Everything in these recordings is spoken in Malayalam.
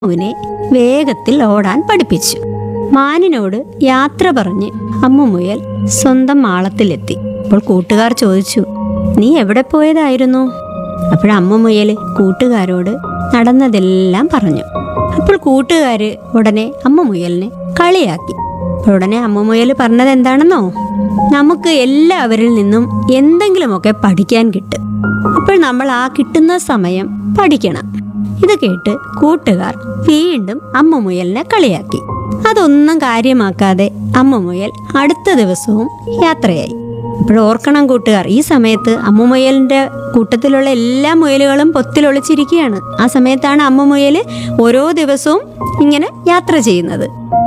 അവനെ വേഗത്തിൽ ഓടാൻ പഠിപ്പിച്ചു മാനിനോട് യാത്ര പറഞ്ഞ് അമ്മുമുയൽ സ്വന്തം മാളത്തിലെത്തി അപ്പോൾ കൂട്ടുകാർ ചോദിച്ചു നീ എവിടെ പോയതായിരുന്നു അപ്പോൾ അമ്മുമുയൽ കൂട്ടുകാരോട് നടന്നതെല്ലാം പറഞ്ഞു അപ്പോൾ കൂട്ടുകാര് ഉടനെ അമ്മുമുയലിനെ കളിയാക്കി അപ്പോൾ ഉടനെ അമ്മുമുയൽ പറഞ്ഞത് എന്താണെന്നോ നമുക്ക് എല്ലാവരിൽ നിന്നും എന്തെങ്കിലുമൊക്കെ പഠിക്കാൻ കിട്ടും അപ്പോൾ നമ്മൾ ആ കിട്ടുന്ന സമയം പഠിക്കണം ഇത് കേട്ട് കൂട്ടുകാർ വീണ്ടും അമ്മുമുയലിനെ കളിയാക്കി അതൊന്നും കാര്യമാക്കാതെ അമ്മുമുയൽ അടുത്ത ദിവസവും യാത്രയായി അപ്പോൾ ഓർക്കണം കൂട്ടുകാർ ഈ സമയത്ത് അമ്മുമുയലിന്റെ കൂട്ടത്തിലുള്ള എല്ലാ മുയലുകളും പൊത്തിലൊളിച്ചിരിക്കുകയാണ് ആ സമയത്താണ് അമ്മുമുയൽ ഓരോ ദിവസവും ഇങ്ങനെ യാത്ര ചെയ്യുന്നത്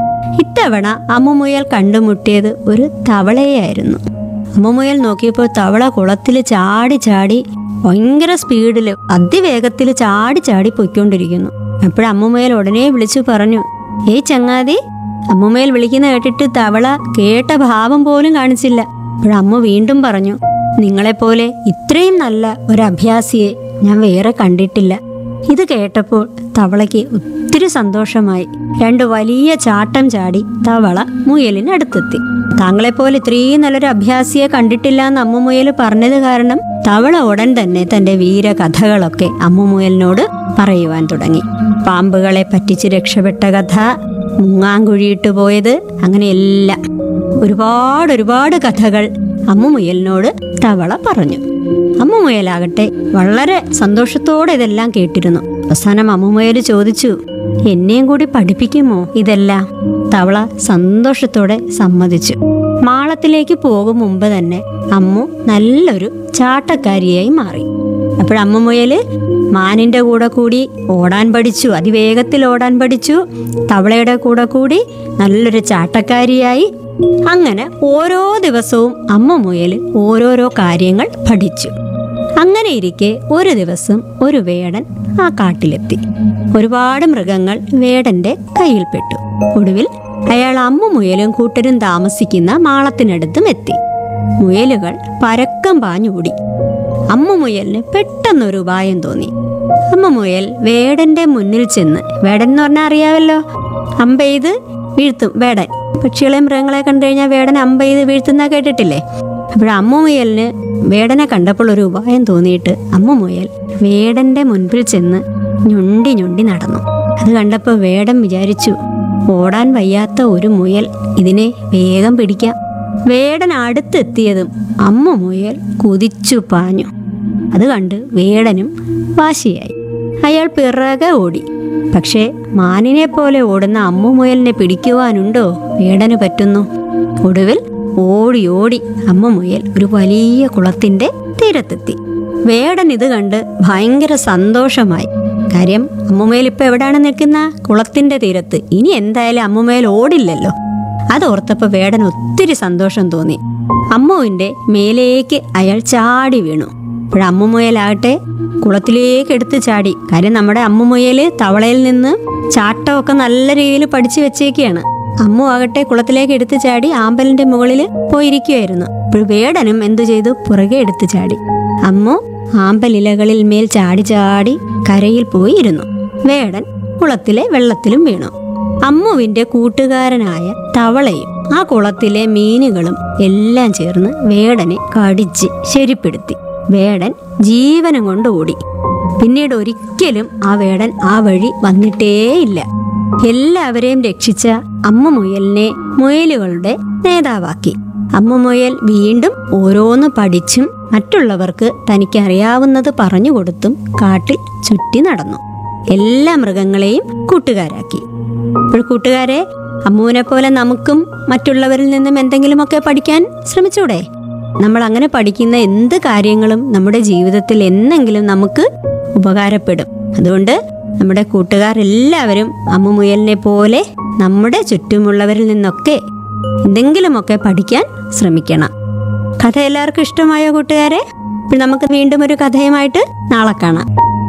ഇത്തവണ അമ്മുമുയൽ കണ്ടുമുട്ടിയത് ഒരു തവളയായിരുന്നു അമ്മുമുയൽ നോക്കിയപ്പോൾ തവള കുളത്തിൽ ചാടി ചാടി ഭയങ്കര സ്പീഡിൽ അതിവേഗത്തിൽ ചാടി ചാടി പൊയ്ക്കൊണ്ടിരിക്കുന്നു അപ്പോൾ അമ്മുമുയൽ ഉടനെ വിളിച്ചു പറഞ്ഞു ഏയ് ചങ്ങാതി അമ്മുമേൽ വിളിക്കുന്ന കേട്ടിട്ട് തവള കേട്ട ഭാവം പോലും കാണിച്ചില്ല അപ്പോഴമ്മ വീണ്ടും പറഞ്ഞു നിങ്ങളെപ്പോലെ ഇത്രയും നല്ല ഒരു അഭ്യാസിയെ ഞാൻ വേറെ കണ്ടിട്ടില്ല ഇത് കേട്ടപ്പോൾ തവളയ്ക്ക് ഒത്തിരി സന്തോഷമായി രണ്ട് വലിയ ചാട്ടം ചാടി തവള മുയലിന് അടുത്തെത്തി താങ്കളെപ്പോലെ ഇത്രയും നല്ലൊരു അഭ്യാസിയെ കണ്ടിട്ടില്ല എന്ന് അമ്മുമുയൽ പറഞ്ഞത് കാരണം തവള ഉടൻ തന്നെ തന്റെ വീരകഥകളൊക്കെ അമ്മുമുയലിനോട് പറയുവാൻ തുടങ്ങി പാമ്പുകളെ പറ്റിച്ച് രക്ഷപ്പെട്ട കഥ മുങ്ങാങ്കുഴിയിട്ട് പോയത് അങ്ങനെയെല്ലാം ഒരുപാട് ഒരുപാട് കഥകൾ അമ്മുമുയലിനോട് തവള പറഞ്ഞു അമ്മുമുയലാകട്ടെ വളരെ സന്തോഷത്തോടെ ഇതെല്ലാം കേട്ടിരുന്നു അവസാനം അമ്മുമുയൽ ചോദിച്ചു എന്നെയും കൂടി പഠിപ്പിക്കുമോ ഇതെല്ലാം തവള സന്തോഷത്തോടെ സമ്മതിച്ചു മാളത്തിലേക്ക് പോകും മുമ്പ് തന്നെ അമ്മു നല്ലൊരു ചാട്ടക്കാരിയായി മാറി അപ്പോൾ അമ്മുമുയല് മാനിന്റെ കൂടെ കൂടി ഓടാൻ പഠിച്ചു അതിവേഗത്തിൽ ഓടാൻ പഠിച്ചു തവളയുടെ കൂടെ കൂടി നല്ലൊരു ചാട്ടക്കാരിയായി അങ്ങനെ ഓരോ ദിവസവും അമ്മ മുയൽ ഓരോരോ കാര്യങ്ങൾ പഠിച്ചു അങ്ങനെ ഇരിക്കെ ഒരു ദിവസം ഒരു വേടൻ ആ കാട്ടിലെത്തി ഒരുപാട് മൃഗങ്ങൾ വേടന്റെ കയ്യിൽപ്പെട്ടു ഒടുവിൽ അയാൾ അമ്മ മുയലും കൂട്ടരും താമസിക്കുന്ന മാളത്തിനടുത്തും എത്തി മുയലുകൾ പരക്കം പാഞ്ഞോടി അമ്മ മുയലിന് പെട്ടെന്നൊരു ഉപായം തോന്നി അമ്മ മുയൽ വേടന്റെ മുന്നിൽ ചെന്ന് വേടൻ എന്ന് പറഞ്ഞാൽ അറിയാമല്ലോ അമ്പെയ്ത് വീഴ്ത്തും വേടൻ പക്ഷികളെ മൃഗങ്ങളെ കണ്ടു കഴിഞ്ഞാൽ വേടൻ അമ്പെയ്ത് വീഴ്ത്തുന്ന കേട്ടിട്ടില്ലേ അപ്പോൾ അമ്മ മുയലിന് വേടനെ കണ്ടപ്പോൾ ഒരു ഉപായം തോന്നിയിട്ട് അമ്മ മുയൽ വേടന്റെ മുൻപിൽ ചെന്ന് ഞൊണ്ടി ഞൊണ്ടി നടന്നു അത് കണ്ടപ്പോൾ വേടൻ വിചാരിച്ചു ഓടാൻ വയ്യാത്ത ഒരു മുയൽ ഇതിനെ വേഗം പിടിക്കാം വേടൻ അടുത്തെത്തിയതും അമ്മ മുയൽ കുതിച്ചു പാഞ്ഞു അത് കണ്ട് വേടനും വാശിയായി അയാൾ പിറകെ ഓടി പക്ഷേ മാനിനെ പോലെ ഓടുന്ന അമ്മു മുയലിനെ പിടിക്കുവാനുണ്ടോ വേടന് പറ്റുന്നു ഒടുവിൽ ഓടി ഓടി അമ്മ മുയൽ ഒരു വലിയ കുളത്തിന്റെ തീരത്തെത്തി വേടൻ ഇത് കണ്ട് ഭയങ്കര സന്തോഷമായി കാര്യം അമ്മുമേൽ ഇപ്പൊ എവിടെയാണ് നിൽക്കുന്ന കുളത്തിന്റെ തീരത്ത് ഇനി എന്തായാലും അമ്മുമേൽ ഓടില്ലല്ലോ അതോർത്തപ്പോ വേടൻ ഒത്തിരി സന്തോഷം തോന്നി അമ്മുവിന്റെ മേലേക്ക് അയാൾ ചാടി വീണു അപ്പോഴമ്മുമുയലാകട്ടെ കുളത്തിലേക്ക് എടുത്ത് ചാടി കാര്യം നമ്മുടെ അമ്മുമുയല് തവളയിൽ നിന്ന് ചാട്ടമൊക്കെ നല്ല രീതിയിൽ പഠിച്ചു വെച്ചേക്കാണ് അമ്മു ആകട്ടെ കുളത്തിലേക്ക് എടുത്തു ചാടി ആമ്പലിന്റെ മുകളിൽ പോയിരിക്കുമായിരുന്നു അപ്പോൾ വേടനും എന്തു ചെയ്തു പുറകെ എടുത്തു ചാടി അമ്മു ആമ്പലിലകളിൽ മേൽ ചാടി ചാടി കരയിൽ പോയി ഇരുന്നു വേടൻ കുളത്തിലെ വെള്ളത്തിലും വീണു അമ്മുവിന്റെ കൂട്ടുകാരനായ തവളയും ആ കുളത്തിലെ മീനുകളും എല്ലാം ചേർന്ന് വേടനെ കടിച്ച് ശരിപ്പെടുത്തി വേടൻ ജീവനം കൊണ്ട് ഓടി പിന്നീട് ഒരിക്കലും ആ വേടൻ ആ വഴി വന്നിട്ടേയില്ല എല്ലാവരെയും രക്ഷിച്ച അമ്മ മുയലിനെ മുയലുകളുടെ നേതാവാക്കി അമ്മ മുയൽ വീണ്ടും ഓരോന്ന് പഠിച്ചും മറ്റുള്ളവർക്ക് തനിക്കറിയാവുന്നത് പറഞ്ഞു കൊടുത്തും കാട്ടിൽ ചുറ്റി നടന്നു എല്ലാ മൃഗങ്ങളെയും കൂട്ടുകാരാക്കി ഇപ്പോൾ കൂട്ടുകാരെ അമ്മുവിനെ പോലെ നമുക്കും മറ്റുള്ളവരിൽ നിന്നും എന്തെങ്കിലുമൊക്കെ പഠിക്കാൻ ശ്രമിച്ചൂടെ നമ്മൾ അങ്ങനെ പഠിക്കുന്ന എന്ത് കാര്യങ്ങളും നമ്മുടെ ജീവിതത്തിൽ എന്നെങ്കിലും നമുക്ക് ഉപകാരപ്പെടും അതുകൊണ്ട് നമ്മുടെ കൂട്ടുകാർ എല്ലാവരും അമ്മുമുയലിനെ പോലെ നമ്മുടെ ചുറ്റുമുള്ളവരിൽ നിന്നൊക്കെ എന്തെങ്കിലുമൊക്കെ പഠിക്കാൻ ശ്രമിക്കണം കഥ എല്ലാവർക്കും ഇഷ്ടമായോ കൂട്ടുകാരെ അപ്പോൾ നമുക്ക് വീണ്ടും ഒരു കഥയുമായിട്ട് നാളെ കാണാം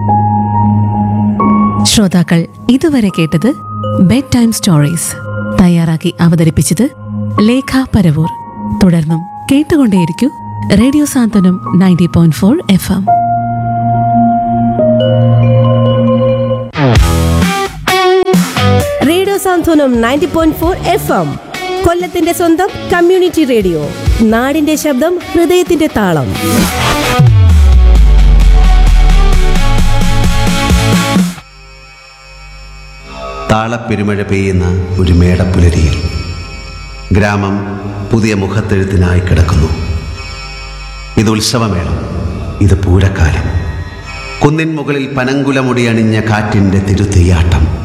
ശ്രോതാക്കൾ ഇതുവരെ കേട്ടത് ബെഡ് ടൈം സ്റ്റോറീസ് തയ്യാറാക്കി അവതരിപ്പിച്ചത് ലേഖ പരവൂർ തുടർന്നും കേട്ടുകൊണ്ടേയിരിക്കൂ radio Santhwanam ninety point four F M Santhwanam ninety point four F M കൊല്ലത്തിന്റെ സ്വന്തം കമ്മ്യൂണിറ്റി റേഡിയോ നാടിന്റെ ശബ്ദം ഹൃദയത്തിന്റെ താളം താളപ്പെരുമഴ പെയ്യുന്ന ഒരു മേടപ്പുലരിയിൽ ഗ്രാമം പുതിയ മുഖത്തെഴുത്തിനായി കിടക്കുന്നു ഇത് ഉത്സവമേളം ഇത് പൂരക്കാലം കുന്നിൻ മുകളിൽ പനങ്കുലമുടി അണിഞ്ഞ കാറ്റിൻ്റെ തിരുതെയ്യാട്ടം